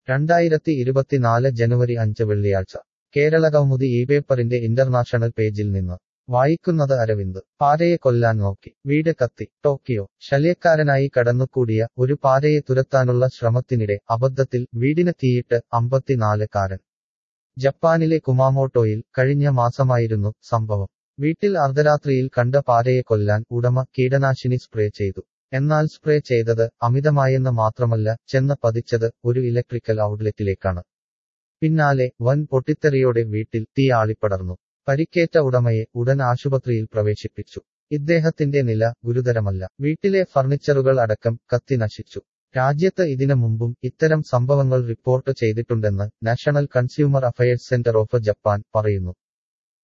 രണ്ടായിരത്തി ഇരുപത്തിനാല് ജനുവരി അഞ്ച് വെള്ളിയാഴ്ച കേരള കൗമുദി ഈ പേപ്പറിന്റെ ഇന്റർനാഷണൽ പേജിൽ നിന്ന് വായിക്കുന്നത് അരവിന്ദ് പാരയെ കൊല്ലാൻ നോക്കി വീട് കത്തി ടോക്കിയോ ശല്യക്കാരനായി കടന്നുകൂടിയ ഒരു പാരയെ തുരത്താനുള്ള ശ്രമത്തിനിടെ അബദ്ധത്തിൽ വീടിന് തീയിട്ട് അമ്പത്തിനാല് കാരൻ ജപ്പാനിലെ കുമാമോട്ടോയിൽ കഴിഞ്ഞ മാസമായിരുന്നു സംഭവം വീട്ടിൽ അർദ്ധരാത്രിയിൽ കണ്ട പാരയെ കൊല്ലാൻ ഉടമ കീടനാശിനി സ്പ്രേ ചെയ്തു എന്നാൽ സ്പ്രേ ചെയ്തത് അമിതമായെന്ന് മാത്രമല്ല ചെന്ന് പതിച്ചത് ഒരു ഇലക്ട്രിക്കൽ ഔട്ട്ലെറ്റിലേക്കാണ് പിന്നാലെ വൻ പൊട്ടിത്തെറിയോടെ വീട്ടിൽ തീ ആളിപ്പടർന്നു പരിക്കേറ്റ ഉടമയെ ഉടൻ ആശുപത്രിയിൽ പ്രവേശിപ്പിച്ചു ഇദ്ദേഹത്തിന്റെ നില ഗുരുതരമല്ല വീട്ടിലെ ഫർണിച്ചറുകൾ അടക്കം കത്തി നശിച്ചു രാജ്യത്ത് ഇതിനു മുമ്പും ഇത്തരം സംഭവങ്ങൾ റിപ്പോർട്ട് ചെയ്തിട്ടുണ്ടെന്ന് national consumer affairs centre of Japan പറയുന്നു